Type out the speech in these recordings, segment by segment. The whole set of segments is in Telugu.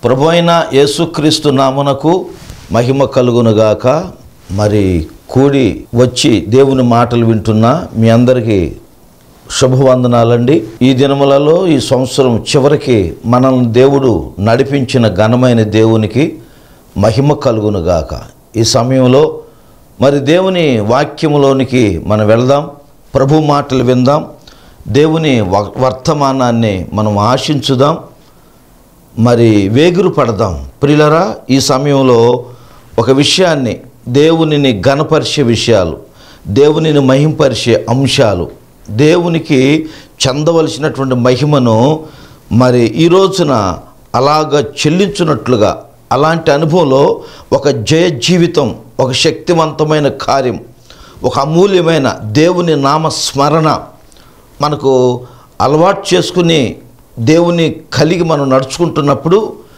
ప్రభు అయిన యేసుక్రీస్తు నామునకు మహిమ కలుగునుగాక మరి కూడి వచ్చి దేవుని మాటలు వింటున్న మీ అందరికీ శుభవందనాలండి ఈ దినములలో ఈ సంవత్సరం చివరికి మనల్ని దేవుడు నడిపించిన ఘనమైన దేవునికి మహిమ కలుగునుగాక ఈ సమయంలో మరి దేవుని వాక్యములోనికి మనం వెళ్దాం ప్రభు మాటలు విందాం దేవుని వ- వర్తమానాన్ని మనం ఆశించుదాం మరి వేగురు పడదాం ప్రిలరా ఈ సమయంలో ఒక విషయాన్ని దేవునిని గణపరిచే విషయాలు దేవునిని మహింపరిచే అంశాలు దేవునికి చెందవలసినటువంటి మహిమను మరి ఈ రోజున అలాగ చెల్లించున్నట్లుగా అలాంటి అనుభవంలో ఒక జయ జీవితం ఒక శక్తివంతమైన కార్యం ఒక అమూల్యమైన దేవుని నామ స్మరణ మనకు అలవాటు చేసుకుని దేవుని కలిగి మనం నడుచుకుంటున్నప్పుడు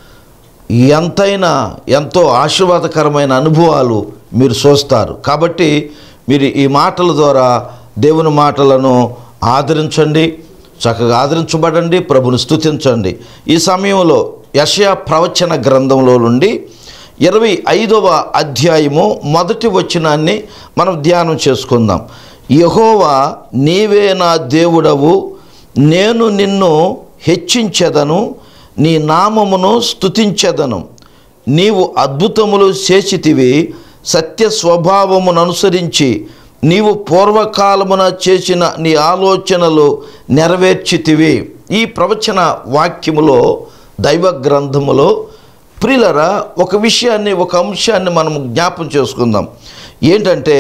ఎంతైనా ఎంతో ఆశీర్వాదకరమైన అనుభవాలు మీరు చూస్తారు కాబట్టి మీరు ఈ మాటల ద్వారా దేవుని మాటలను ఆదరించండి చక్కగా ఆదరించబడండి ప్రభుని స్తుతించండి ఈ సమయంలో యషయా ప్రవచన గ్రంథంలో నుండి ఇరవై ఐదవ అధ్యాయము మొదటి వచనాన్ని మనం ధ్యానం చేసుకుందాం యహోవా నీవే నా దేవుడవు నేను నిన్ను హెచ్చించెదను నీ నామమును స్తుతించెదను నీవు అద్భుతములు చేసితివి సత్య స్వభావమును అనుసరించి నీవు పూర్వకాలమున చేసిన నీ ఆలోచనలు నెరవేర్చితివి ఈ ప్రవచన వాక్యములో దైవ గ్రంథములో ప్రిలరా ఒక విషయాన్ని ఒక అంశాన్ని మనం జ్ఞాపం చేసుకుందాం ఏంటంటే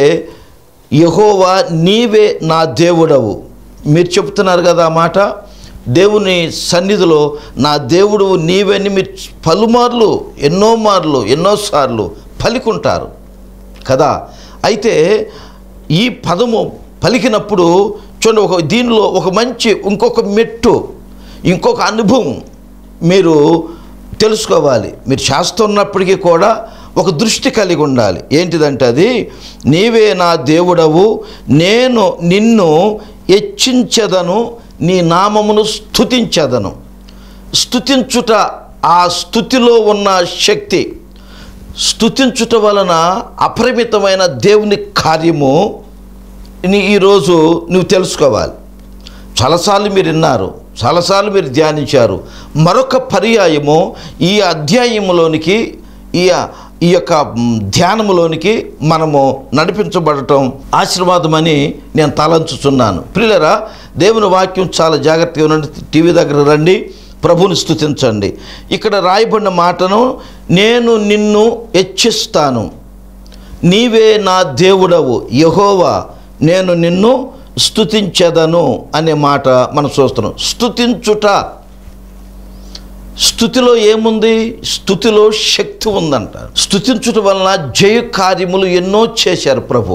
యహోవా నీవే నా దేవుడవు మీరు చెప్తున్నారు కదా ఆ మాట దేవుని సన్నిధిలో నా దేవుడు నీవని మీరు పలుమార్లు ఎన్నో మార్లు ఎన్నోసార్లు పలికుంటారు కదా అయితే ఈ పదము పలికినప్పుడు చూడండి ఒక దీనిలో ఒక మంచి ఇంకొక మెట్టు ఇంకొక అనుభవం మీరు తెలుసుకోవాలి మీరు చేస్తున్నప్పటికీ కూడా ఒక దృష్టి కలిగి ఉండాలి ఏంటిదంటే అది నీవే నా దేవుడవు నేను నిన్ను హెచ్చించెదను నీ నామమును స్తుతించెదను స్తుతించుట ఆ స్థుతిలో ఉన్న శక్తి స్తుతించుట వలన అపరిమితమైన దేవుని కార్యము నీ ఈరోజు నువ్వు తెలుసుకోవాలి చాలాసార్లు మీరు విన్నారు చాలాసార్లు మీరు ధ్యానించారు మరొక పర్యాయము ఈ అధ్యాయములోనికి ఈ ఈ యొక్క మ్, ధ్యానములోనికి మనము నడిపించబడటం ఆశీర్వాదమని నేను తలంచుచున్నాను ప్రియులరా దేవుని వాక్యం చాలా జాగ్రత్తగా ఉండండి టీవీ దగ్గర రండి ప్రభుని స్తుతించండి ఇక్కడ రాయబడిన మాటను నేను నిన్ను హెచ్చిస్తాను నీవే నా దేవుడవు యహోవా నేను నిన్ను స్తుతించెదను అనే మాట మనం చూస్తున్నాం స్తుతించుట స్థుతిలో ఏముంది స్థుతిలో శక్తి ఉందంట స్థుతించుట వలన జయ కార్యములు ఎన్నో చేశారు ప్రభు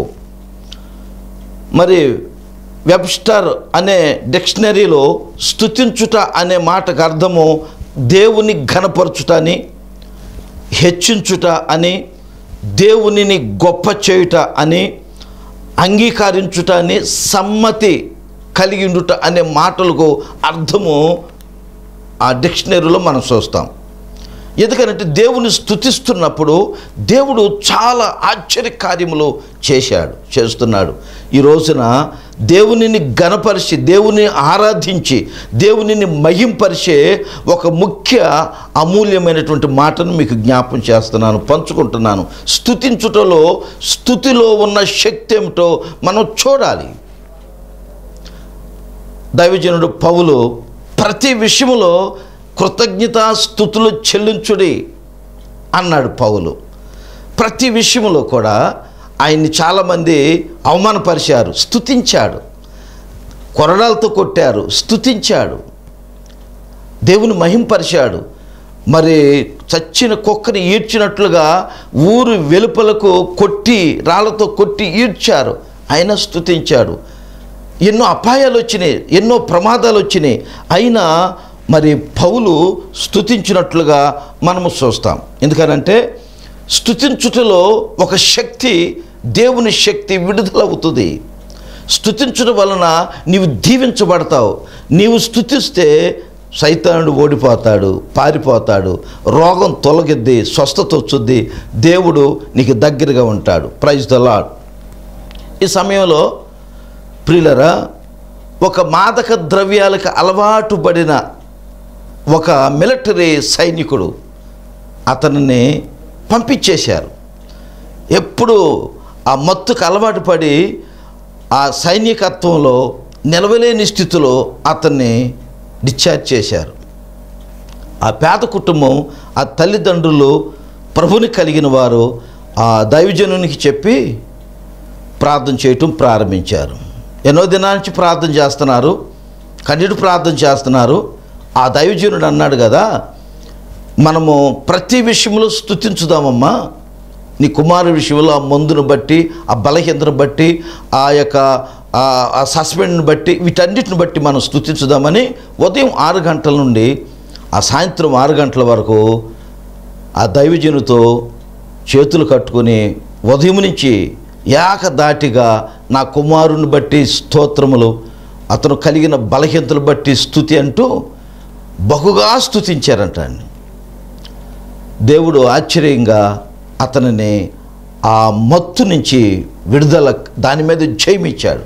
మరి వెబ్స్టర్ అనే డిక్షనరీలో స్థుతించుట అనే మాటకు అర్థము దేవుని ఘనపరచుట అని హెచ్చించుట అని దేవునిని గొప్ప చేయుట అని అంగీకరించుట అని సమ్మతి కలిగి ఉండుట అనే మాటలకు అర్థము ఆ డిక్షనరీలో మనం చూస్తాం ఎందుకంటే దేవుని స్థుతిస్తున్నప్పుడు దేవుడు చాలా ఆశ్చర్య కార్యములు చేశాడు చేస్తున్నాడు ఈ రోజున దేవునిని గణపరిచి దేవుని ఆరాధించి దేవునిని మహింపరిచే ఒక ముఖ్య అమూల్యమైనటువంటి మాటను మీకు జ్ఞాపం చేస్తున్నాను పంచుకుంటున్నాను స్థుతించుటలో స్థుతిలో ఉన్న శక్తి ఏమిటో మనం చూడాలి దైవజనుడు పౌలు ప్రతి విషయములో కృతజ్ఞతా స్థుతులు చెల్లించుడి అన్నాడు పౌలు ప్రతి విషయంలో కూడా ఆయన్ని చాలామంది అవమానపరిచారు స్థుతించాడు కొరడాలతో కొట్టారు స్థుతించాడు దేవుని మహింపరిచాడు మరి చచ్చిన కుక్కని ఈడ్చినట్లుగా ఊరు వెలుపలకు కొట్టి రాళ్లతో కొట్టి ఈడ్చారు ఆయన స్థుతించాడు ఎన్నో అపాయాలు వచ్చినాయి ఎన్నో ప్రమాదాలు వచ్చినాయి అయినా మరి పౌలు స్థుతించినట్లుగా మనము చూస్తాం ఎందుకనంటే స్థుతించుటలో ఒక శక్తి దేవుని శక్తి విడుదలవుతుంది స్థుతించడం వలన నీవు దీవించబడతావు నీవు స్థుతిస్తే సైతానుడు ఓడిపోతాడు పారిపోతాడు రోగం తొలగిద్ది స్వస్థత వచ్చుద్ది దేవుడు నీకు దగ్గరగా ఉంటాడు ప్రైజ్ ద లాడ్ ఈ సమయంలో ప్రియులరా ఒక మాదక ద్రవ్యాలకు అలవాటు పడిన ఒక మిలిటరీ సైనికుడు అతనిని పంపించేశారు ఎప్పుడు ఆ మత్తుకు అలవాటు పడి ఆ సైనికత్వంలో నిలవలేని స్థితిలో అతన్ని డిశ్చార్జ్ చేశారు ఆ పేద కుటుంబం ఆ తల్లిదండ్రులు ప్రభుని కలిగిన వారు ఆ దైవజనునికి చెప్పి ప్రార్థన చేయటం ప్రారంభించారు ఎన్నో దినాల నుంచి ప్రార్థన చేస్తున్నారు కన్నీడు ప్రార్థన చేస్తున్నారు ఆ దైవజనుడు అన్నాడు కదా మనము ప్రతి విషయంలో స్థుతించుదామమ్మా నీ కుమారు విషయంలో ఆ మందును బట్టి ఆ బలహీనతను బట్టి ఆ యొక్క ఆ- ఆ సస్పెండ్ని బట్టి వీటన్నిటిని బట్టి మనం స్థుతించుదామని ఉదయం ఆరు గంటల నుండి ఆ సాయంత్రం ఆరు గంటల వరకు ఆ దైవజనుతో చేతులు కట్టుకొని ఉదయం నుంచి ఏకదాటిగా నా కుమారుని బట్టి స్తోత్రములు అతను కలిగిన బలహీనతలు బట్టి స్థుతి అంటూ బహుగా స్థుతించారంట అండి దేవుడు ఆశ్చర్యంగా అతనిని ఆ మత్తు నుంచి విడుదల దాని మీద జయమిచ్చాడు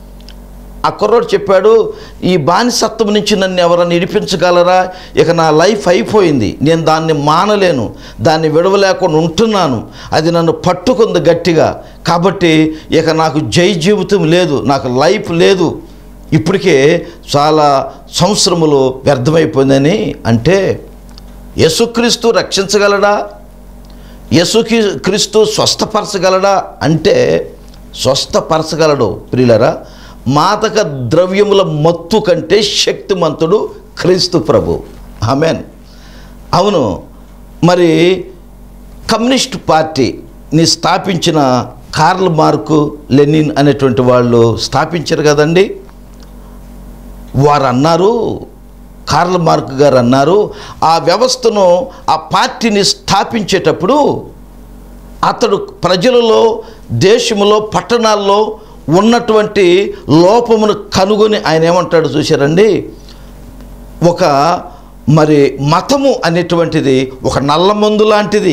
ఆ కుర్రోడు చెప్పాడు ఈ బానిసత్వం నుంచి నన్ను ఎవరైనా ఇడిపించగలరా ఇక నా లైఫ్ అయిపోయింది నేను దాన్ని మానలేను దాన్ని విడవలేకుండా ఉంటున్నాను అది నన్ను పట్టుకుంది గట్టిగా కాబట్టి ఇక నాకు జై జీవితం లేదు నాకు లైఫ్ లేదు ఇప్పటికే చాలా సంవత్సరములు వ్యర్థమైపోయిందని అంటే యేసుక్రీస్తు రక్షించగలడా యేసుకి క్రీస్తు స్వస్థపరచగలడా అంటే స్వస్థపరచగలడు ప్రియులరా మాదక ద్రవ్యముల మత్తు కంటే శక్తిమంతుడు క్రీస్తు ప్రభు ఆమెన్ అవును మరి కమ్యూనిస్ట్ పార్టీని స్థాపించిన కార్ల్ మార్కు లెనిన్ అనేటువంటి వాళ్ళు స్థాపించారు కదండి వారు అన్నారు కార్ల్ మార్క్ గారు అన్నారు ఆ వ్యవస్థను ఆ పార్టీని స్థాపించేటప్పుడు అతడు ప్రజలలో దేశంలో పట్టణాల్లో ఉన్నటువంటి లోపమును కనుగొని ఆయన ఏమంటాడు చూశారండి ఒక మరి మతము అనేటువంటిది ఒక నల్ల మందు లాంటిది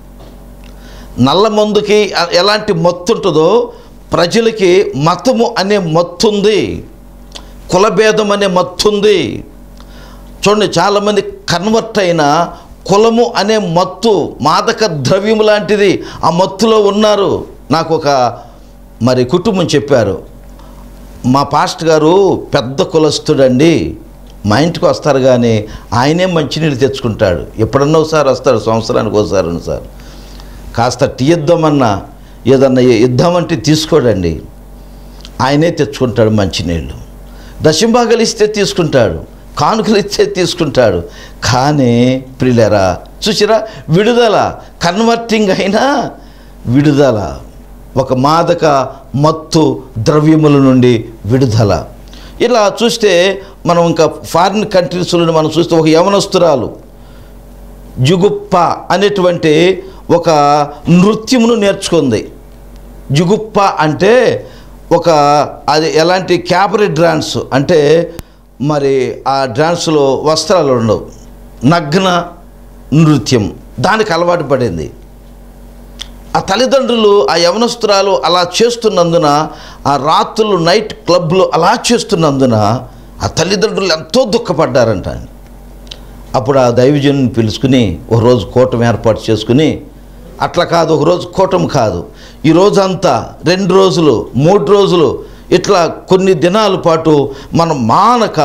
నల్ల మందుకి ఎ- ఎలాంటి మత్తు ఉంటుందో ప్రజలకి మతము అనే మత్తు ఉంది కులభేదం అనే మత్తు ఉంది చూడండి చాలామంది కన్వర్ట్ అయిన కులము అనే మత్తు మాదక ద్రవ్యం లాంటిది ఆ మత్తులో ఉన్నారు నాకు ఒక మరి కుటుంబం చెప్పారు మా పాస్ట్ గారు పెద్ద కులస్తుడండి మా ఇంటికి వస్తారు కానీ ఆయనే మంచినీళ్ళు తెచ్చుకుంటాడు ఎప్పుడన్నా ఒకసారి వస్తాడు సంవత్సరానికి ఒకసారి సార్ కాస్త టీ ఇద్దామన్నా ఏదన్నా ఇద్దామంటే తీసుకోడండి ఆయనే తెచ్చుకుంటాడు మంచినీళ్ళు దశంభాగాలు ఇస్తే తీసుకుంటాడు కానుకలు ఇస్తే తీసుకుంటాడు కానీ ప్రియులరా చూసిరా విడుదల కన్వర్టింగ్ అయినా విడుదల ఒక మాదక మత్తు ద్రవ్యముల నుండి విడుదల ఇలా చూస్తే మనం ఇంకా ఫారిన్ కంట్రీస్లో మనం చూస్తే ఒక యవనస్తురాలు జుగుప్ప అనేటువంటి ఒక నృత్యమును నేర్చుకుంది జుగుప్ప అంటే ఒక అది ఎలాంటి క్యాబరెట్ డ్రాన్స్ అంటే మరి ఆ డ్రాన్స్లో వస్త్రాలు ఉండవు నగ్న నృత్యం దానికి అలవాటు పడింది ఆ తల్లిదండ్రులు ఆ యవనస్తురాలు అలా చేస్తున్నందున ఆ రాత్రులు నైట్ క్లబ్లో అలా చేస్తున్నందున ఆ తల్లిదండ్రులు ఎంతో దుఃఖపడ్డారంట అప్పుడు ఆ దైవజనుని పిలుచుకుని ఒక రోజు కూటమి ఏర్పాటు చేసుకుని అట్లా కాదు ఒక రోజు కూటమి కాదు ఈ రోజంతా రెండు రోజులు మూడు రోజులు ఇట్లా కొన్ని దినాల పాటు మనం మానక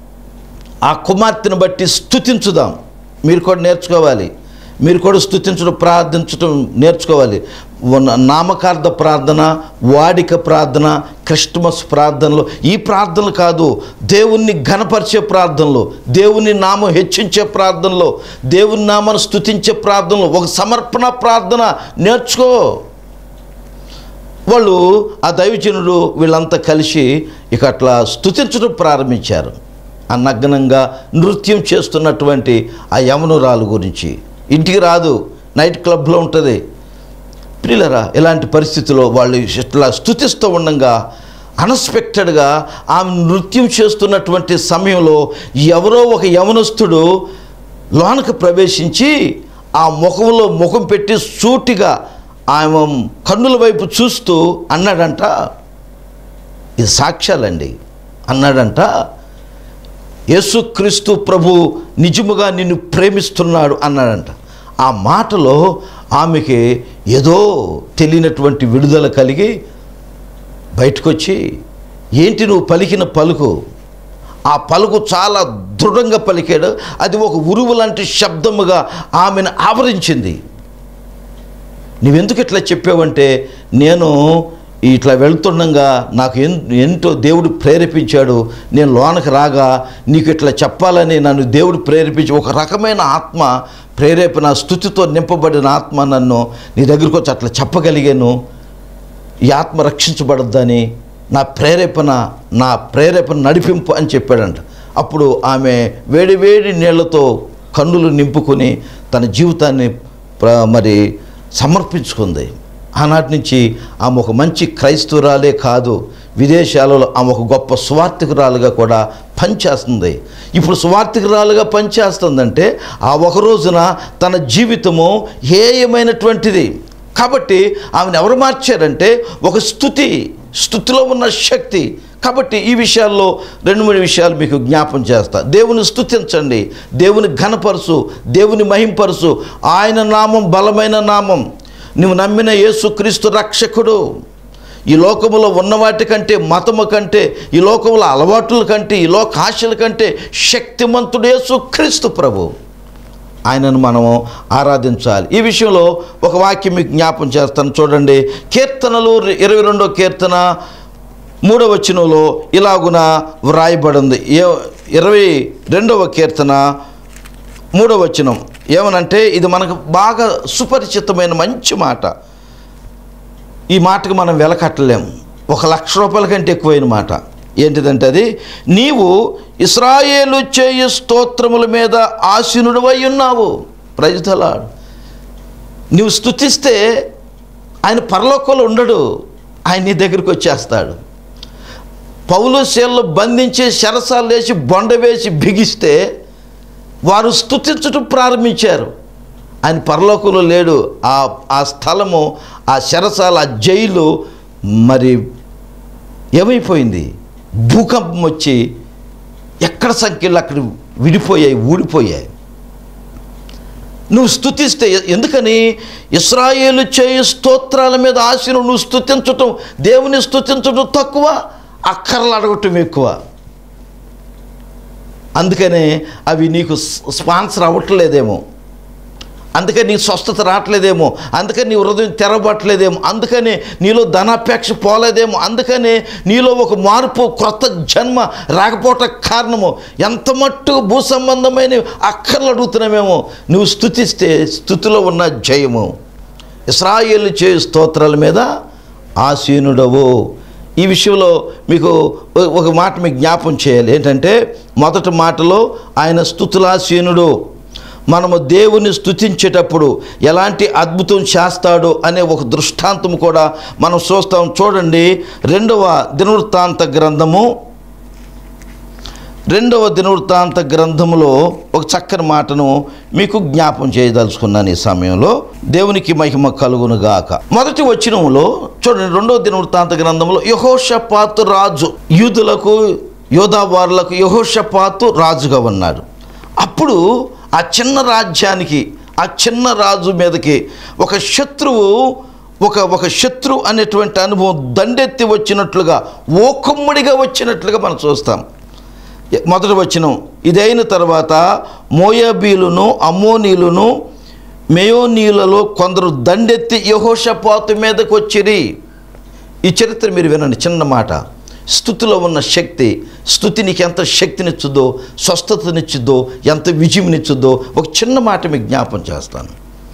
ఆ కుమార్తెను బట్టి స్థుతించుదాం మీరు కూడా నేర్చుకోవాలి మీరు కూడా స్థుతించడం ప్రార్థించడం నేర్చుకోవాలి ఉన్న నామకార్థ ప్రార్థన వాడిక ప్రార్థన క్రిస్టమస్ ప్రార్థనలు ఈ ప్రార్థనలు కాదు దేవుణ్ణి ఘనపరిచే ప్రార్థనలు దేవుని నామం హెచ్చించే ప్రార్థనలో దేవుని నామాన్ని స్థుతించే ప్రార్థనలు ఒక సమర్పణ ప్రార్థన నేర్చుకో వాళ్ళు ఆ దైవజనుడు వీళ్ళంతా కలిసి ఇక అట్లా స్థుతించడం ప్రారంభించారు ఆ నగ్నంగా నృత్యం చేస్తున్నటువంటి ఆ యమనురాలు గురించి ఇంటికి రాదు నైట్ క్లబ్లో ఉంటుంది ప్రియులరా ఇలాంటి పరిస్థితిలో వాళ్ళు ఇట్లా స్థుతిస్తూ ఉండగా అన్ఎక్స్పెక్టెడ్గా ఆమె నృత్యం చేస్తున్నటువంటి సమయంలో ఎవరో ఒక యవనస్తుడు లోనకు ప్రవేశించి ఆ ముఖంలో ముఖం పెట్టి సూటిగా ఆమె కన్నుల వైపు చూస్తూ అన్నాడంట ఇది సాక్ష్యాలండి అన్నాడంట యేసుక్రీస్తు ప్రభు నిజముగా నిన్ను ప్రేమిస్తున్నాడు అన్నాడంట ఆ మాటలో ఆమెకి ఏదో తెలియనటువంటి విడుదల కలిగి బయటకొచ్చి ఏంటి నువ్వు పలికిన పలుకు ఆ పలుకు చాలా దృఢంగా పలికాడు అది ఒక ఉరువు లాంటి శబ్దముగా ఆమెను ఆవరించింది నువ్వెందుకు ఇట్లా చెప్పావంటే నేను ఇట్లా వెళ్తుండగా నాకు ఎన్ ఎంతో దేవుడు ప్రేరేపించాడు నేను లోనకి రాగా నీకు ఇట్లా చెప్పాలని నన్ను దేవుడు ప్రేరేపించి ఒక రకమైన ఆత్మ ప్రేరేపణ స్థుతితో నింపబడిన ఆత్మ నన్ను నీ దగ్గరికి వచ్చి అట్లా చెప్పగలిగాను ఈ ఆత్మ రక్షించబడద్దని నా ప్రేరేపణ నా ప్రేరేపణ నడిపింపు అని చెప్పాడంట అప్పుడు ఆమె వేడి వేడి నీళ్లతో కన్నులు నింపుకొని తన జీవితాన్ని ప్ర- మరి సమర్పించుకుంది ఆనాటి నుంచి ఆమె ఒక మంచి క్రైస్తవురాలే కాదు విదేశాలలో ఆమె ఒక గొప్ప సువార్థికురాలుగా కూడా పనిచేస్తుంది ఇప్పుడు సువార్థికురాలుగా పనిచేస్తుందంటే ఆ ఒక రోజున తన జీవితము హేయమైనటువంటిది కాబట్టి ఆమెను ఎవరు మార్చారంటే ఒక స్థుతి స్థుతిలో ఉన్న శక్తి కాబట్టి ఈ విషయాల్లో రెండు మూడు విషయాలు మీకు జ్ఞాపం చేస్తా దేవుని స్థుతించండి దేవుని ఘనపరుసు దేవుని మహింపరుసు ఆయన నామం బలమైన నామం నువ్వు నమ్మిన యేసుక్రీస్తు రక్షకుడు ఈ లోకములో ఉన్న వాటి కంటే మతము కంటే ఈ లోకములో అలవాట్ల కంటే ఈ లోక ఆశల కంటే శక్తిమంతుడు యేసుక్రీస్తు ప్రభు ఆయనను మనము ఆరాధించాలి ఈ విషయంలో ఒక వాక్యం మీకు జ్ఞాపం చేస్తాను చూడండి కీర్తనలు ఇరవై రెండో కీర్తన మూడవ వచనంలో ఇలాగున వ్రాయబడింది ఏ ఇరవై రెండవ కీర్తన మూడవ వచనం ఏమనంటే ఇది మనకు బాగా సుపరిచితమైన మంచి మాట ఈ మాటకు మనం వెలకట్టలేం ఒక లక్ష రూపాయల కంటే ఎక్కువైన మాట ఏంటిదంటే అది నీవు ఇస్రాయేలు చేయు స్తోత్రముల మీద ఆసీనుడివై ఉన్నావు ప్రజలాడు నువ్వు స్తుతిస్తే ఆయన పరలోకంలో ఉండడు ఆయన నీ దగ్గరికి వచ్చేస్తాడు పౌలు శీలను బంధించి శరసాలు వేసి బొండ వేసి బిగిస్తే వారు స్తుతించటం ప్రారంభించారు ఆయన పరలోకంలో లేడు ఆ ఆ స్థలము ఆ శరసాల ఆ జైలు మరి ఏమైపోయింది భూకంపం వచ్చి ఎక్కడ సంఖ్యలు అక్కడ విడిపోయాయి ఊడిపోయాయి నువ్వు స్తుతిస్తే ఎందుకని ఇస్రాయేలు చేయు స్తోత్రాల మీద ఆశను నువ్వు స్తుతించటం దేవుని స్తుతించటం తక్కువ అక్కర్లు అడగటం ఎక్కువ అందుకనే అవి నీకు స్- స్పాన్సర్ అవ్వట్లేదేమో అందుకని నీ స్వస్థత రావట్లేదేమో అందుకని నీ హృదయం తెరవట్లేదేమో అందుకని నీలో ధనాపేక్ష పోలేదేమో అందుకని నీలో ఒక మార్పు క్రొత్త జన్మ రాకపోవటం కారణము ఎంత మట్టు భూ సంబంధమైన అక్కర్లు అడుగుతున్నామేమో నువ్వు స్థుతిస్తే స్థుతిలో ఉన్న జయము ఇస్రాయేలు చేయు స్తోత్రాల మీద ఆసీనుడవు ఈ విషయంలో మీకు ఒ- ఒక మాట మీకు జ్ఞాపం చేయాలి ఏంటంటే మొదటి మాటలో ఆయన స్థుతులాసీనుడు మనము దేవుని స్థుతించేటప్పుడు ఎలాంటి అద్భుతం చేస్తాడో అనే ఒక దృష్టాంతం కూడా మనం చూస్తాం చూడండి రెండవ దినవృత్తాంత గ్రంథము రెండవ దినవృత్తాంత గ్రంథములో ఒక చక్కని మాటను మీకు జ్ఞాపం చేయదలుచుకున్నాను ఈ సమయంలో దేవునికి మహిమ కలుగును గాక మొదటి వచనంలో చూడండి రెండవ దినవృత్తాంత గ్రంథంలో యహోషపాతు రాజు యూదులకు యోధావారులకు యహోషపాతు రాజుగా ఉన్నాడు అప్పుడు ఆ చిన్న రాజ్యానికి ఆ చిన్న రాజు మీదకి ఒక శత్రువు ఒక ఒక శత్రు అనేటువంటి అనుభవం దండెత్తి వచ్చినట్లుగా ఓకమ్ముడిగా వచ్చినట్లుగా మనం చూస్తాం మొదటి వచనం ఇదైన తర్వాత మోయాబీలును అమ్మోనీలును మేయోనీలలో కొందరు దండెత్తి యహోషపాతు మీదకి వచ్చిరి ఈ చరిత్ర మీరు వినండి చిన్న మాట స్థుతిలో ఉన్న శక్తి స్థుతి నీకు ఎంత శక్తినిచ్చుద్దో స్వస్థతనిచ్చుద్దో ఎంత విజయంనిచ్చుద్దో ఒక చిన్న మాట మీకు జ్ఞాపం చేస్తాను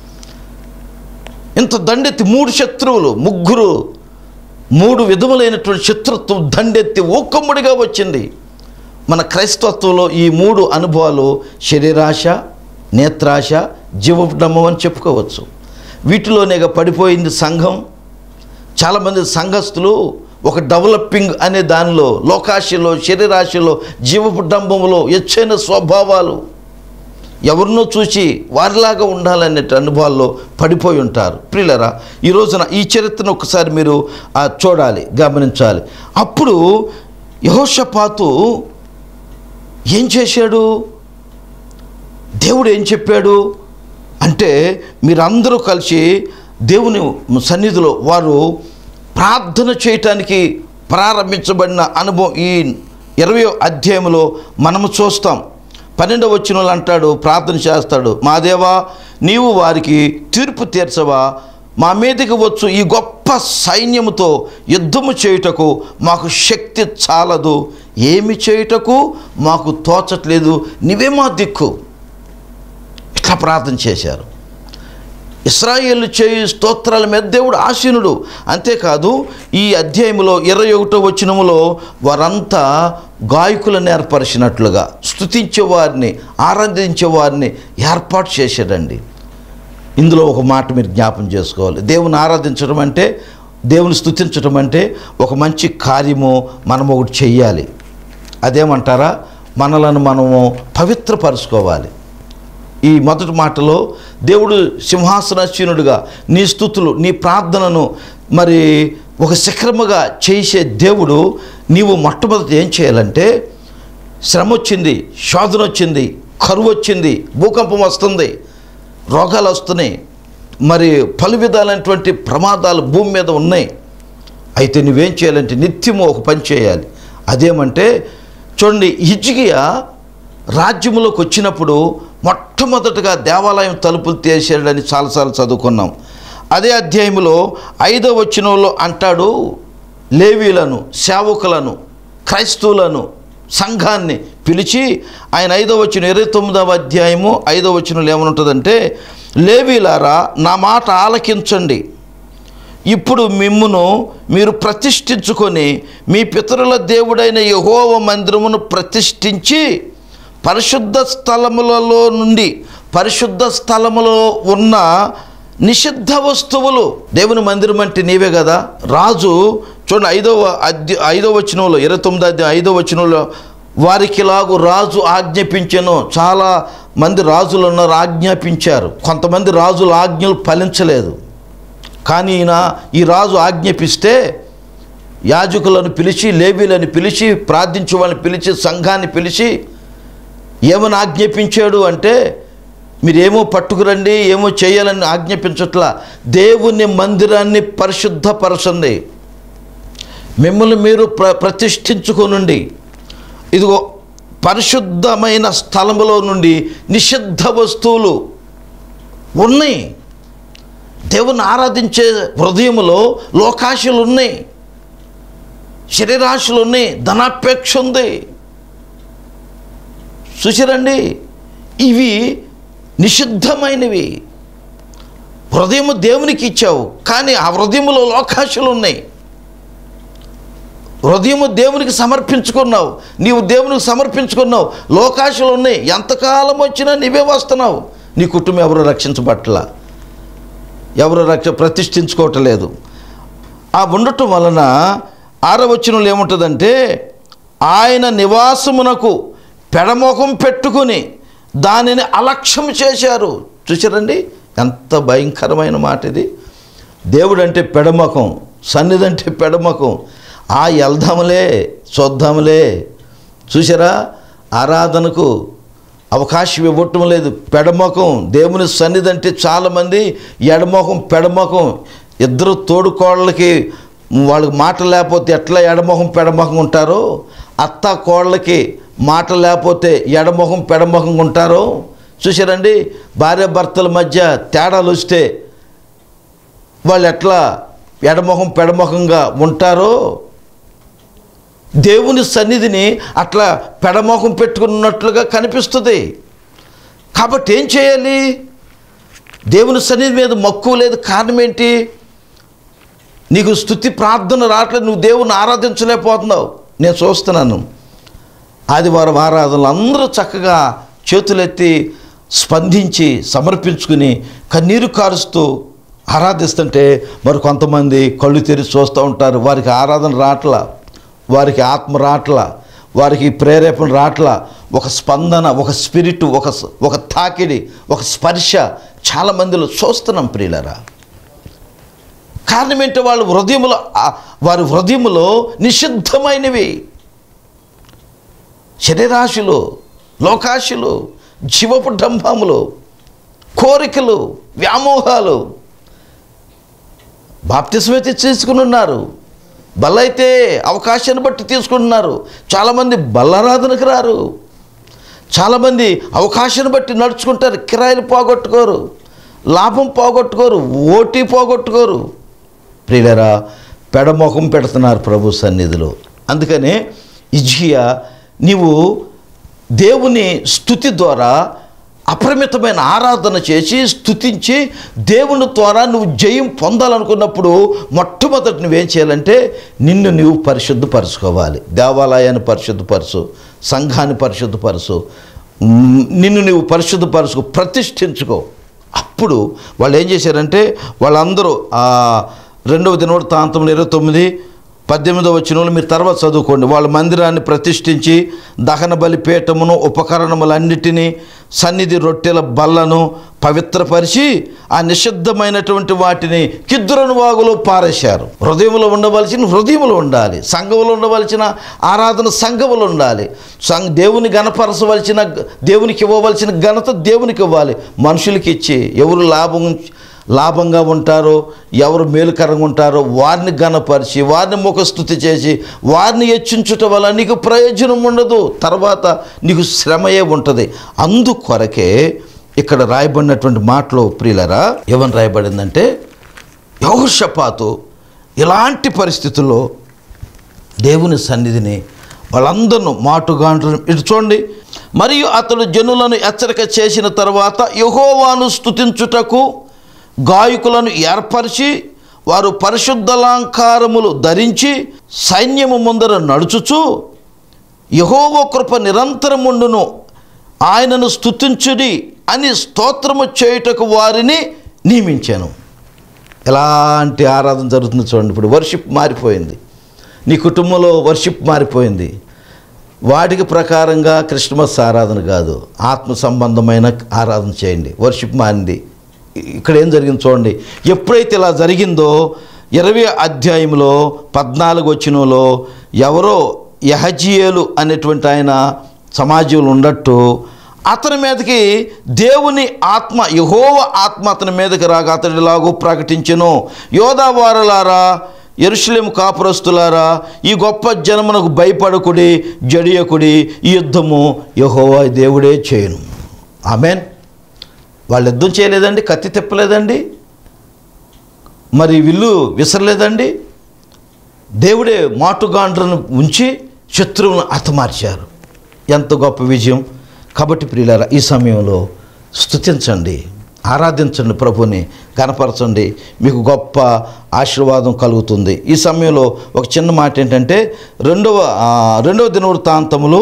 ఇంత దండెత్తి మూడు శత్రువులు ముగ్గురు మూడు విధములైనటువంటి శత్రుత్వం దండెత్తి ఒక్కమ్ముడిగా వచ్చింది మన క్రైస్తవత్వంలో ఈ మూడు అనుభవాలు శరీరాశ నేత్రాశ జీవడమం అని చెప్పుకోవచ్చు వీటిలోనేగా పడిపోయింది సంఘం చాలామంది సంఘస్థులు ఒక డెవలపింగ్ అనే దానిలో లోకాశలో శరీరాశలో జీవపు డంబములో ఎచ్చైన స్వభావాలు ఎవరినో చూసి వారిలాగా ఉండాలనే అనుభవాల్లో పడిపోయి ఉంటారు ప్రియులరా ఈ రోజున ఈ చరిత్రను ఒకసారి మీరు ఆ, చూడాలి గమనించాలి అప్పుడు యహోషపాతు ఏం చేశాడు దేవుడు ఏం చెప్పాడు అంటే మీరందరూ కలిసి దేవుని సన్నిధిలో వారు ప్రార్థన చేయటానికి ప్రారంభించబడిన అనుభవం ఈ ఇరవై అధ్యాయంలో మనము చూస్తాం పన్నెండవ వచ్చిన అంటాడు ప్రార్థన చేస్తాడు మా దేవా నీవు వారికి తీర్పు తీర్చవా మా మీదకి వచ్చు ఈ గొప్ప సైన్యముతో యుద్ధము చేయుటకు మాకు శక్తి చాలదు ఏమి చేయుటకు మాకు తోచట్లేదు నీవే మా దిక్కు ఇట్లా ప్రార్థన చేశారు ఇస్రాయేల్ చేయి స్తోత్రాల మీద దేవుడు ఆసీనుడు అంతేకాదు ఈ అధ్యాయంలో ఇరవై ఒకటో వచనములో వారంతా గాయకులను ఏర్పరిచినట్లుగా స్తుతించే వారిని ఆరాధించే వారిని ఏర్పాటు చేశాడండి ఇందులో ఒక మాట మీరు జ్ఞాపం చేసుకోవాలి దేవుని ఆరాధించడం అంటే దేవుని స్తుతించడం అంటే ఒక మంచి కార్యము మనం ఒకటి చెయ్యాలి అదేమంటారా మనలను మనము పవిత్రపరుచుకోవాలి ఈ మొదటి మాటలో దేవుడు సింహాసనాసీనుడుగా నీ స్థుతులు నీ ప్రార్థనను మరి ఒక శిఖరముగా చేసే దేవుడు నీవు మొట్టమొదటి ఏం చేయాలంటే శ్రమ వచ్చింది శోధన వచ్చింది కరువు వచ్చింది భూకంపం వస్తుంది రోగాలు వస్తున్నాయి మరి పలు విధాలైనటువంటి ప్రమాదాలు భూమి మీద ఉన్నాయి అయితే నువ్వేం చేయాలంటే నిత్యము ఒక పని చేయాలి అదేమంటే చూడండి హిజ్కియా రాజ్యంలోకి వచ్చినప్పుడు మొట్టమొదటగా దేవాలయం తలుపులు తీసాడని చాలాసార్లు చదువుకున్నాం అదే అధ్యాయంలో ఐదో వచనంలో అంటాడు లేవీలను సేవకులను క్రైస్తవులను సంఘాన్ని పిలిచి ఆయన ఐదో వచ్చిన ఇరవై తొమ్మిదవ అధ్యాయము ఐదో వచనంలో ఏమనుంటుందంటే లేవీలారా నా మాట ఆలకించండి ఇప్పుడు మిమ్మును మీరు ప్రతిష్ఠించుకొని మీ పితరుల దేవుడైన యహోవ మందిరమును ప్రతిష్ఠించి పరిశుద్ధ స్థలములలో నుండి పరిశుద్ధ స్థలములో ఉన్న నిషిద్ధ వస్తువులు దేవుని మందిరం అంటే నీవే కదా రాజు చూడండి ఐదవ అధ్య ఐదవ వచనంలో ఇరవై తొమ్మిది అధ్యాయం ఐదవ వచనంలో వారికి లాగు రాజు ఆజ్ఞాపించను చాలా మంది రాజులు ఉన్నారు ఆజ్ఞాపించారు కొంతమంది రాజుల ఆజ్ఞలు ఫలించలేదు కానీ ఈయన ఈ రాజు ఆజ్ఞాపిస్తే యాజకులను పిలిచి లేబీలను పిలిచి ప్రార్థించే వాళ్ళని పిలిచి సంఘాన్ని పిలిచి ఏమని ఆజ్ఞాపించాడు అంటే మీరేమో పట్టుకురండి ఏమో చేయాలని ఆజ్ఞాపించట్లా దేవుని మందిరాన్ని పరిశుద్ధపరచండి మిమ్మల్ని మీరు ప్ర ప్రతిష్ఠించుకొనుండి ఇదిగో పరిశుద్ధమైన స్థలములో నుండి నిషిద్ధ వస్తువులు ఉన్నాయి దేవుని ఆరాధించే హృదయములో లోకాశలు ఉన్నాయి శరీరాశలు ఉన్నాయి ధనాపేక్ష ఉంది చూసిరండి ఇవి నిషిద్ధమైనవి హృదయము దేవునికి ఇచ్చావు కానీ ఆ హృదయములో లోకాశలు ఉన్నాయి హృదయము దేవునికి సమర్పించుకున్నావు నీవు దేవునికి సమర్పించుకున్నావు లోకాశలు ఉన్నాయి ఎంతకాలం వచ్చినా నీవే వస్తున్నావు నీ కుటుంబం ఎవరు రక్షించబట్ల ఎవరు రక్ష ప్రతిష్ఠించుకోవటలేదు ఆ ఉండటం వలన ఆరవచనంలో ఏముంటుందంటే ఆయన నివాసమునకు పెడమొఖం పెట్టుకుని దానిని అలక్ష్యం చేశారు చూసారండి ఎంత భయంకరమైన మాట ఇది దేవుడు అంటే పెడమొఖం సన్నిధి అంటే పెడమొఖం ఆ వెళ్దాములే చూద్దాములే చూసారా ఆరాధనకు అవకాశం ఇవ్వటం లేదు పెడమొఖం దేవుని సన్నిధి అంటే చాలామంది ఎడమొఖం పెడమొఖం ఇద్దరు తోడుకోళ్ళకి వాళ్ళకి మాట లేకపోతే ఎట్లా ఎడమొఖం పెడమొఖం ఉంటారో అత్త కోళ్ళకి మాట లేకపోతే ఎడమొఖం పెడమొఖం ఉంటారో చూసారండి భార్య భర్తల మధ్య తేడాలు వస్తే వాళ్ళు ఎట్లా ఎడమొఖం పెడమొఖంగా ఉంటారో దేవుని సన్నిధిని అట్లా పెడమొఖం పెట్టుకున్నట్లుగా కనిపిస్తుంది కాబట్టి ఏం చేయాలి దేవుని సన్నిధి మీద మక్కువ లేదు కారణం ఏంటి నీకు స్థుతి ప్రార్థన రావట్లేదు నువ్వు దేవుని ఆరాధించలేకపోతున్నావు నేను చూస్తున్నాను ఆదివారం ఆరాధనలు అందరూ చక్కగా చేతులెత్తి స్పందించి సమర్పించుకుని కన్నీరు కారుస్తూ ఆరాధిస్తుంటే మరి కొంతమంది కళ్ళు తెరిచి చూస్తూ ఉంటారు వారికి ఆరాధన రాట్లా వారికి ఆత్మ రాట్లా వారికి ప్రేరేపణ రాట్లా ఒక స్పందన ఒక స్పిరిట్ ఒక స- ఒక తాకిడి ఒక స్పర్శ చాలా మందిలో చూస్తున్నాం ప్రియులరా కారణం ఏంటి వాళ్ళ హృదయములో ఆ- వారి హృదయములో నిషిద్ధమైనవి శరీరాశులు లోకాశులు జీవపు డంభములు కోరికలు వ్యామోహాలు బాప్తిస్మైతే తీసుకుని ఉన్నారు బల్లైతే అవకాశాన్ని బట్టి తీసుకుంటున్నారు చాలామంది బల్లారాధనకు రారు చాలామంది అవకాశాన్ని బట్టి నడుచుకుంటారు కిరాయిలు పోగొట్టుకోరు లాభం పోగొట్టుకోరు ఓటీ పోగొట్టుకోరు ప్రియులరా పెడమొఖం పెడుతున్నారు ప్రభు సన్నిధిలో అందుకనే ఇజియా నీవు దేవుని స్థుతి ద్వారా అపరిమితమైన ఆరాధన చేసి స్థుతించి దేవుని ద్వారా నువ్వు జయం పొందాలనుకున్నప్పుడు మొట్టమొదటి నువ్వేం చేయాలంటే నిన్ను నువ్వు పరిశుద్ధపరచుకోవాలి దేవాలయాన్ని పరిశుద్ధపరచు సంఘాన్ని పరిశుద్ధపరచు మ్, నిన్ను నువ్వు పరిశుద్ధపరచుకో ప్రతిష్ఠించుకో అప్పుడు వాళ్ళు ఏం చేశారంటే వాళ్ళందరూ ఆ రెండవ దినవృత్తాంతంలో ఇరవై తొమ్మిది పద్దెనిమిదవ వచ్చిన మీరు తర్వాత చదువుకోండి వాళ్ళ మందిరాన్ని ప్రతిష్ఠించి దహన బలి పీఠమును ఉపకరణములన్నిటినీ సన్నిధి రొట్టెల బల్లను పవిత్రపరిచి ఆ నిషిద్ధమైనటువంటి వాటిని కిద్దురను వాగులో పారేశారు హృదయంలో ఉండవలసిన హృదయంలో ఉండాలి సంఘంలో ఉండవలసిన ఆరాధన సంఘములో ఉండాలి సంఘ దేవుని గణపరచవలసిన దేవునికి ఇవ్వవలసిన ఘనత దేవునికి ఇవ్వాలి మనుషులకి ఇచ్చి ఎవరు లాభం లాభంగా ఉంటారో ఎవరు మేలుకరంగా ఉంటారో వారిని గణపరిచి వారిని ముఖస్థుతి చేసి వారిని హెచ్చించుట వల్ల నీకు ప్రయోజనం ఉండదు తర్వాత నీకు శ్రమయే ఉంటుంది అందుకొరకే ఇక్కడ రాయబడినటువంటి మాటలో ప్రియులరా ఏమని రాయబడిందంటే యహోషపాతు ఇలాంటి పరిస్థితుల్లో దేవుని సన్నిధిని వాళ్ళందరూ మాటుగాండ్రు ఇటు చూడండి మరియు అతడు జనులను హెచ్చరిక చేసిన తర్వాత యహోవాను స్తుతించుటకు గాయకులను ఏర్పరిచి వారు పరిశుద్ధలంకారములు ధరించి సైన్యము ముందర నడుచుచు యహోవ కృప నిరంతరముండును ఆయనను స్తుతించుడి అని స్తోత్రము చేయుటకు వారిని నియమించాను ఎలాంటి ఆరాధన జరుగుతుందో చూడండి ఇప్పుడు వర్షిప్ మారిపోయింది నీ కుటుంబంలో వర్షిప్ మారిపోయింది వాటికి ప్రకారంగా క్రిస్మస్ ఆరాధన కాదు ఆత్మ సంబంధమైన ఆరాధన చేయండి వర్షిప్ మారింది ఇక్కడ ఏం జరిగింది చూడండి ఎప్పుడైతే ఇలా జరిగిందో ఇరవై అధ్యాయంలో పద్నాలుగు వచ్చినలో ఎవరో యహజీయేలు అనేటువంటి ఆయన సమాజంలో ఉండట్టు అతని మీదకి దేవుని ఆత్మ యహోవ ఆత్మ అతని మీదకి రాగా అతడిలాగూ ప్రకటించెను యోధావారులారా ఎరుషలేము కాపురస్తులారా ఈ గొప్ప జనమునకు భయపడకుడి జడియకుడి ఈ యుద్ధము యహోవా దేవుడే చేయను ఆమెన్ వాళ్ళు యుద్ధం చేయలేదండి కత్తి తిప్పలేదండి మరి విల్లు విసరలేదండి దేవుడే మాటుగాండ్రను ఉంచి శత్రువులను హతమార్చారు ఎంత గొప్ప విజయం కాబట్టి ప్రియులారా ఈ సమయంలో స్తుతించండి ఆరాధించండి ప్రభుని కనపరచండి మీకు గొప్ప ఆశీర్వాదం కలుగుతుంది ఈ సమయంలో ఒక చిన్న మాట ఏంటంటే రెండవ ఆ, రెండవ దినవృత్తాంతములు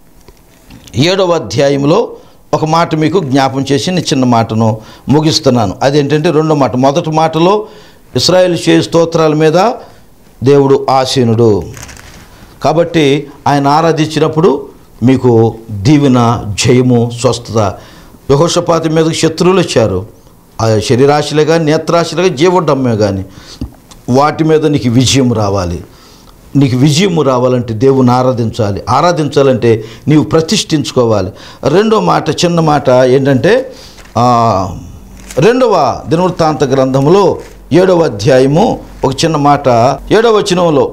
ఏడవ అధ్యాయంలో ఒక మాట మీకు జ్ఞాపం చేసి నేను చిన్న మాటను ముగిస్తున్నాను అదేంటంటే రెండో మాట మొదటి మాటలో ఇస్రాయేల్ చే స్తోత్రాల మీద దేవుడు ఆసీనుడు కాబట్టి ఆయన ఆరాధించినప్పుడు మీకు దీవెన జయము స్వస్థత యహోషపాతి మీద శత్రువులు వచ్చారు ఆ శరీరాశలే కానీ నేత్రాశలే జీవడమ్మే కానీ వాటి మీద నీకు విజయం రావాలి నీకు విజయము రావాలంటే దేవుని ఆరాధించాలి ఆరాధించాలంటే నీవు ప్రతిష్ఠించుకోవాలి రెండో మాట చిన్న మాట ఏంటంటే ఆ, రెండవ దినవృత్తాంత గ్రంథంలో ఏడవ అధ్యాయము ఒక చిన్న మాట ఏడవ వచనంలో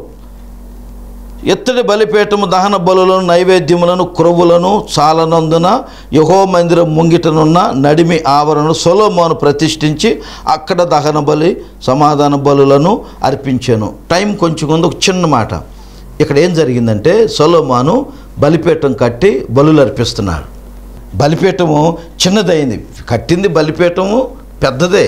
ఎత్తడి బలిపీఠము దహన బలులను నైవేద్యములను క్రొవ్వులను చాలనందున యహో మందిరం ముంగిటనున్న నడిమి ఆవరణను సొలోమోను ప్రతిష్ఠించి అక్కడ దహన బలి సమాధాన బలులను అర్పించాను టైం కొంచెం ముందు ఒక చిన్న మాట ఇక్కడ ఏం జరిగిందంటే సొలోమాను బలిపీఠం కట్టి బలులు అర్పిస్తున్నాడు బలిపీఠము చిన్నదైంది కట్టింది బలిపీఠము పెద్దదే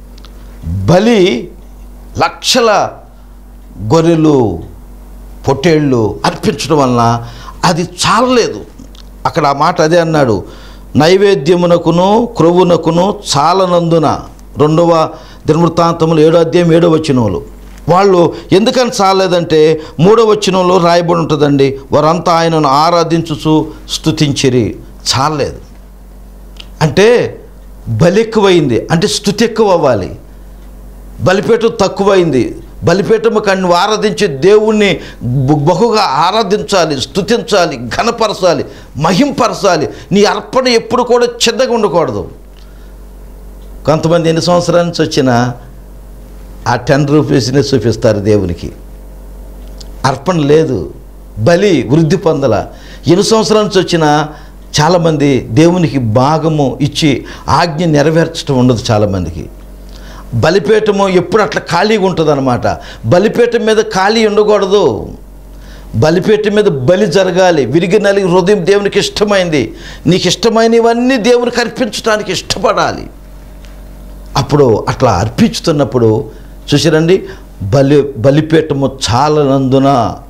బలి లక్షల గొర్రెలు పొట్టేళ్ళు అర్పించడం వలన అది చాలలేదు అక్కడ ఆ మాట అదే అన్నాడు నైవేద్యమునకును క్రొవ్వునకును చాలనందున రెండవ దినవృత్తాంతములు ఏడో అధ్యాయం ఏడో వచ్చినోళ్ళు వాళ్ళు ఎందుకని చాలేదంటే మూడో వచ్చినంలో రాయబడి ఉంటుందండి వారంతా ఆయనను ఆరాధించుచు స్తుతించిరి చాలేదు అంటే బలి ఎక్కువైంది అంటే స్థుతి ఎక్కువ అవ్వాలి బలిపీఠం తక్కువైంది బలిపీఠము కన్ను ఆరాధించే దేవుణ్ణి బ- బహుగా ఆరాధించాలి స్తుతించాలి ఘనపరచాలి మహింపరచాలి నీ అర్పణ ఎప్పుడు కూడా చెద్దగా ఉండకూడదు కొంతమంది ఎన్ని సంవత్సరాల నుంచి వచ్చినా ఆ టెన్ రూపీస్ని చూపిస్తారు దేవునికి అర్పణ లేదు బలి వృద్ధి పొందల ఎన్ని సంవత్సరాల నుంచి వచ్చినా చాలామంది దేవునికి భాగము ఇచ్చి ఆజ్ఞ నెరవేర్చడం ఉండదు చాలామందికి బలిపీఠము ఎప్పుడు అట్లా ఖాళీగా ఉంటుంది అనమాట బలిపీఠం మీద ఖాళీ ఉండకూడదు బలిపీఠం మీద బలి జరగాలి విరిగి నలిగి హృదయం దేవునికి ఇష్టమైంది నీకు ఇష్టమైనవన్నీ దేవునికి అర్పించడానికి ఇష్టపడాలి అప్పుడు అట్లా అర్పించుతున్నప్పుడు చూసారండి బలి బలిపీఠము చాలనందున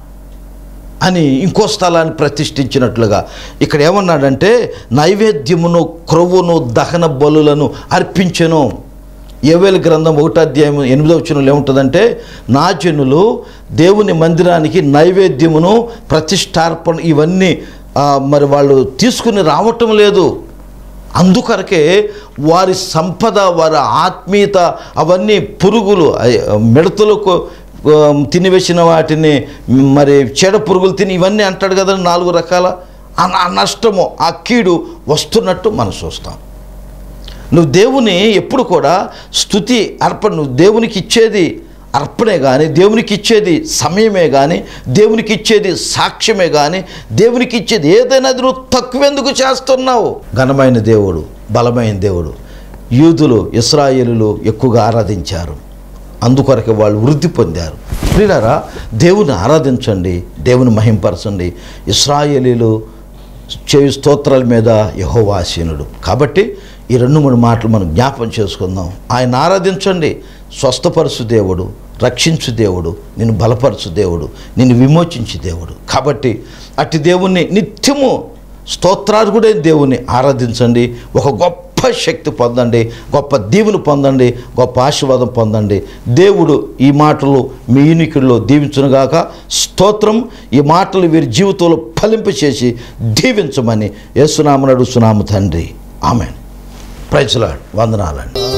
అని ఇంకో స్థలాన్ని ప్రతిష్ఠించినట్లుగా ఇక్కడ ఏమన్నాడంటే నైవేద్యమును క్రొవ్వును దహన బలులను అర్పించెను ఏవేల గ్రంథం ఒకటో అధ్యాయం ఎనిమిదో వచ్చినలో ఏముంటుందంటే నా జనులు దేవుని మందిరానికి నైవేద్యమును ప్రతిష్టార్పణ ఇవన్నీ ఆ, మరి వాళ్ళు తీసుకుని రావటం లేదు అందుకొరకే వారి సంపద వారి ఆత్మీయత అవన్నీ పురుగులు అయ్- మిడతలకు ఆ, తినివేసిన వాటిని మరి చెడ పురుగులు తిని ఇవన్నీ అంటాడు కదా నాలుగు రకాల ఆ ఆ నష్టము ఆ కీడు వస్తున్నట్టు మనం చూస్తాం నువ్వు దేవుని ఎప్పుడు కూడా స్థుతి అర్పణ నువ్వు దేవునికి ఇచ్చేది అర్పణే కానీ దేవునికి ఇచ్చేది సమయమే కానీ దేవునికి ఇచ్చేది సాక్ష్యమే కానీ దేవునికి ఇచ్చేది ఏదైనా అది నువ్వు తక్కువెందుకు చేస్తున్నావు ఘనమైన దేవుడు బలమైన దేవుడు యూదులు ఇస్రాయేలులు ఎక్కువగా ఆరాధించారు అందుకొరకు వాళ్ళు వృద్ధి పొందారు ప్రియులారా దేవుని ఆరాధించండి దేవుని మహింపరచండి ఇస్రాయేలీలు చేయు స్తోత్రాల మీద యహోవాసీనుడు కాబట్టి ఈ రెండు మూడు మాటలు మనం జ్ఞాపం చేసుకుందాం ఆయన ఆరాధించండి స్వస్థపరచు దేవుడు రక్షించు దేవుడు నిన్ను బలపరచు దేవుడు నిన్ను విమోచించు దేవుడు కాబట్టి అట్టి దేవుణ్ణి నిత్యము స్తోత్రార్హుడైన దేవుణ్ణి ఆరాధించండి ఒక గొప్ప శక్తి పొందండి గొప్ప దీవుని పొందండి గొప్ప ఆశీర్వాదం పొందండి దేవుడు ఈ మాటలు మీ యూనికుల్లో దీవించునుగాక స్తోత్రం ఈ మాటలు వీరి జీవితంలో ఫలింపచేసి దీవించమని యేసునామను అడుగుతున్నాము తండ్రి ఆమె ప్రైజ్లాడ్ వందనాలండి